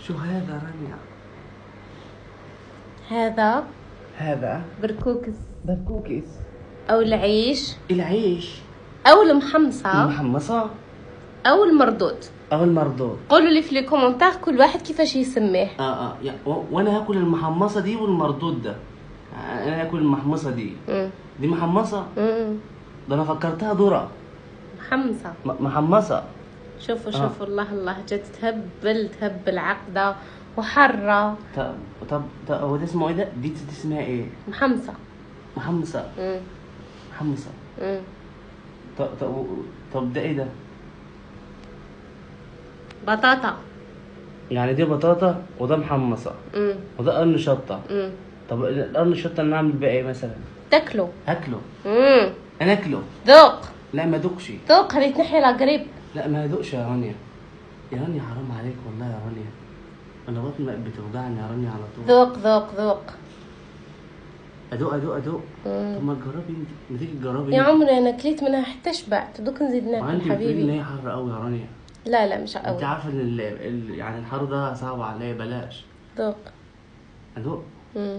شو هذا رانيا هذا هذا بركوكس بركوكيس او العيش العيش او المحمصه المحمصة او المردود او المردود قولوا لي في لي كومنتار كل واحد كيفاش يسميه اه اه يا- و- وانا هاكل المحمصة دي والمردود ده انا هاكل المحمصة دي مم. دي محمصة مم. ده انا فكرتها ذرة محمصه م- محمصة شوفوا آه. شوفوا الله الله جت تهبل تهبل عقده وحره طب طب طب هو ده اسمه ايه ده؟ دي دي اسمها ايه؟ محمصه محمصة مم. محمصة مم. طب طب طب ده ايه ده؟ بطاطا يعني دي بطاطا وده محمصة مم. وده قرن شطة مم. طب القرن الشطة اللي نعمل بيه ايه مثلا؟ تاكلوا هاكله مم. انا اكله ذوق لا ما ادوقش ذوق هذه تنحي لا قريب لا ما ادوقش يا رانيا يا رانيا حرام عليك والله يا رانيا انا بطني بقت بتوجعني يا رانيا على طول ذوق ذوق ذوق ادوق ادوق ادوق مم. طب ما تجربي انت ما تيجي تجربي يا انت. عمري انا كليت منها حتى شبعت دوك نزيد ما ناكل انت بتقولي ان حبيبي هي حر قوي يا رانيا لا لا مش انت قوي عارفه ان ال... ال... يعني الحر ده صعب عليا بلاش ذوق ادوق مم.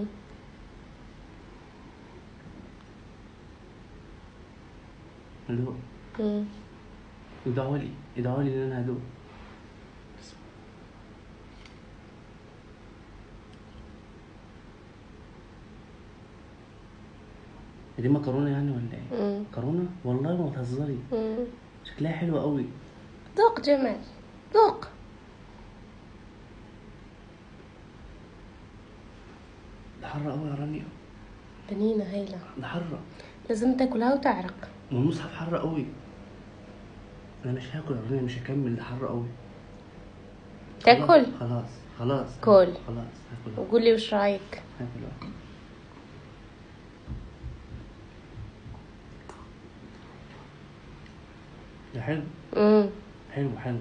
ادوق مم. ادعوا لي ادعوا لي ان انا هدوق دي مكرونه يعني ولا ايه مم. مكرونه والله ما تهزري مم. شكلها حلو قوي ذوق جمال ذوق ده حر قوي يا رانيا بنينة هيلة ده حر لازم تاكلها وتعرق والمصحف حر قوي انا مش هاكل يا رانيا مش هكمل ده حر قوي تاكل خلاص خلاص كل. خلاص هاكل وقول لي وش رايك هاكل أهو. ده حلو مم. حلو حلو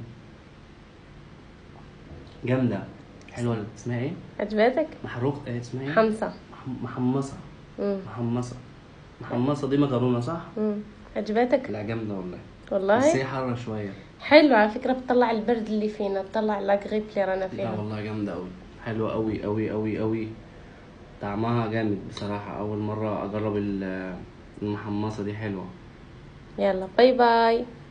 جامدة حلوة اسمها ايه؟ عجبتك محروق ايه اسمها ايه؟ حمصة مح- محمصة مم. محمصة محمصة دي مكرونة صح؟ مم. عجبتك لا جامدة والله بس والله هي حارة شوية حلو على فكرة بتطلع البرد اللي فينا تطلع لا غريب اللي رانا لا فيها والله جامدة أوي حلوة أوي أوي أوي أوي طعمها جامد بصراحة أول مرة أجرب ال- المحمصة دي حلوة يلا باي باي